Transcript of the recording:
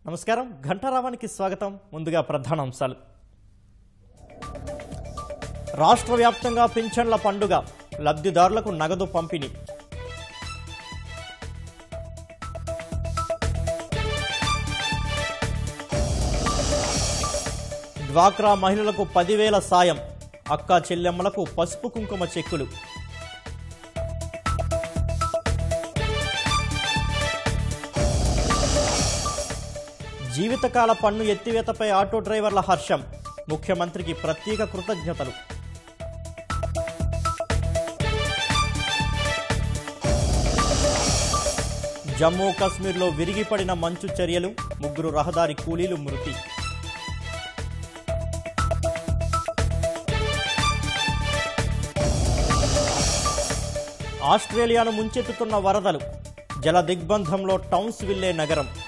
నమస్కారం ఘంటారావానికి స్వాగతం ముందుగా ప్రధాన అంశాలు రాష్ట్ర వ్యాప్తంగా పింఛన్ల పండుగ లబ్ధిదారులకు నగదు పంపిణీ డ్వాక్రా మహిళలకు పదివేల సాయం అక్క చెల్లెమ్మలకు పసుపు కుంకుమ చెక్కులు జీవితకాల పన్ను ఎత్తివేతపై ఆటో డ్రైవర్ల హర్షం ముఖ్యమంత్రికి ప్రత్యేక కృతజ్ఞతలు జమ్మూ కాశ్మీర్లో విరిగిపడిన మంచు చర్యలు ముగ్గురు రహదారి కూలీలు మృతి ఆస్ట్రేలియాను ముంచెత్తుతున్న వరదలు జల దిగ్బంధంలో టౌన్స్ విల్లే నగరం